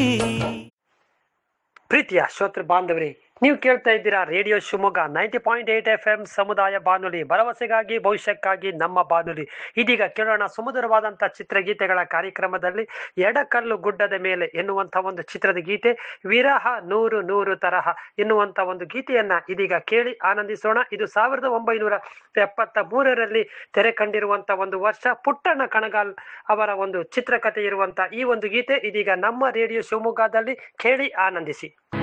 ಪ್ರೀತಿಯ ಶ್ರೋತೃ ಬಾಂಧವರೇ ನೀವು ಕೇಳ್ತಾ ಇದ್ದೀರಾ radio Shivamogga ninety point eight F M ಸಮುದಾಯ ಬಾನುಲಿ ಭರವಸೆಗಾಗಿ ಭವಿಷ್ಯಕ್ಕಾಗಿ ನಮ್ಮ ಬಾನುಲಿ ಇದೀಗ ಕೇಳೋಣ ಸುಮಧುರವಾದಂಥ ಚಿತ್ರಗೀತೆಗಳ ಕಾರ್ಯಕ್ರಮದಲ್ಲಿ ಎಡಕಲ್ಲು ಗುಡ್ಡದ ಮೇಲೆ ಎನ್ನುವಂಥ ಒಂದು ಚಿತ್ರದ ಗೀತೆ ವಿರಹ ನೂರು ನೂರು ತರಹ ಎನ್ನುವಂಥ ಒಂದು ಗೀತೆಯನ್ನ ಇದೀಗ ಕೇಳಿ ಆನಂದಿಸೋಣ ಇದು ಸಾವಿರದ ಒಂಬೈನೂರ ಎಪ್ಪತ್ತ ಮೂರರಲ್ಲಿ ತೆರೆ ಕಂಡಿರುವಂಥ ಒಂದು ವರ್ಷ ಪುಟ್ಟಣ್ಣ ಕಣಗಾಲ್ ಅವರ ಒಂದು ಚಿತ್ರಕಥೆ ಇರುವಂಥ ಈ ಒಂದು ಗೀತೆ ಇದೀಗ ನಮ್ಮ ರೇಡಿಯೋ ಶಿವಮೊಗ್ಗದಲ್ಲಿ ಕೇಳಿ ಆನಂದಿಸಿ